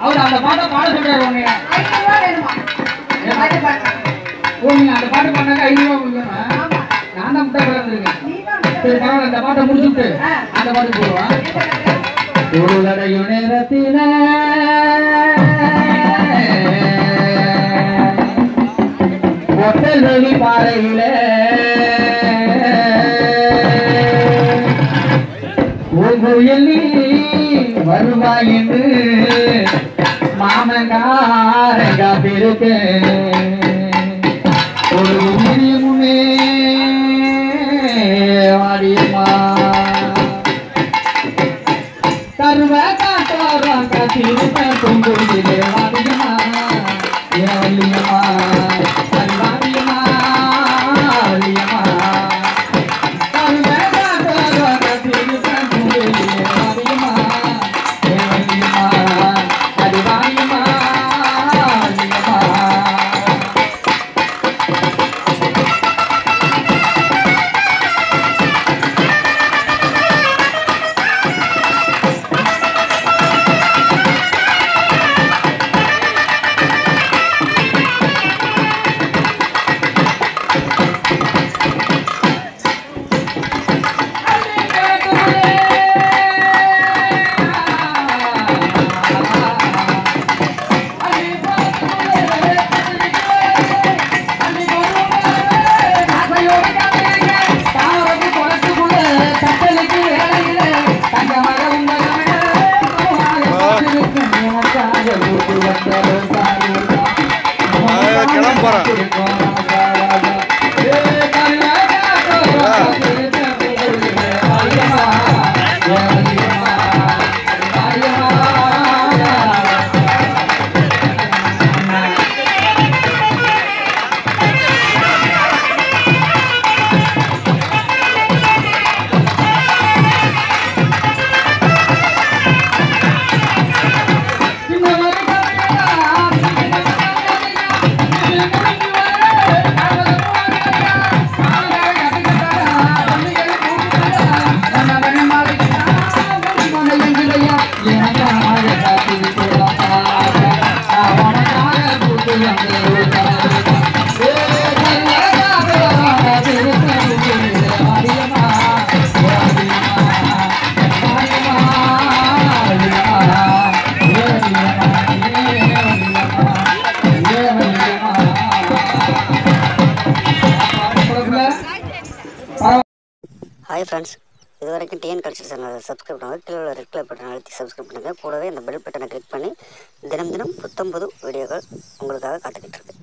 அவர் அந்த பாட்டை பாட சொல்றாரு உன்னைய ஐநூறு ரூபா வேணுமா இந்த பாட்டு பாடுறேன். ஓ நீங்க அந்த பாட்டு பண்ணாக்க ஐநூறு ரூபா கொடுக்கணும் ஆமா. நான் தான் முட்டை பிறந்திருக்கேன் நீ தான் சரி பரவாயில்ல இந்த பாட்டை முடிச்சுட்டு ஆ. அந்த பாட்டு போடுவான் எந்த பாட்டு? ஒரு தடையும் நேரத்தில ஒட்டல் பாறையில பூங்குயில் நீ வருவாய் என்று மாமங்காரங்க பிறக்க ஒரு முன்னே வாடியம்மா கருவ காட்டோரம் கத்திருப்ப பொங்குடிலே வாடியம்மா ஏவல்லியம்மா வாடியம்மா வள்ளியம்மா கருவ காட்டோரம் கத்திருப்ப பொங்குடிலே வாடியம்மா ஏவல்லியம்மா அடி வாடியம்மா வள்ளியம்மா ஹாய் ஃப்ரெண்ட்ஸ் இது வரைக்கும் டிஎன் கல்ச்சர் சேனலை சப்ஸ்கிரைப் பண்ணுங்கள் கீழே உள்ள ரெட் கலர் பட்டன் அழுத்தி சப்ஸ்கிரைப் பண்ணுங்கள் கூடவே இந்த பெல் பட்டனை கிளிக் பண்ணி தினம் தினம் புத்தம் புது வீடியோக்கள் உங்களுக்காக காத்துக்கிட்டு இருக்கு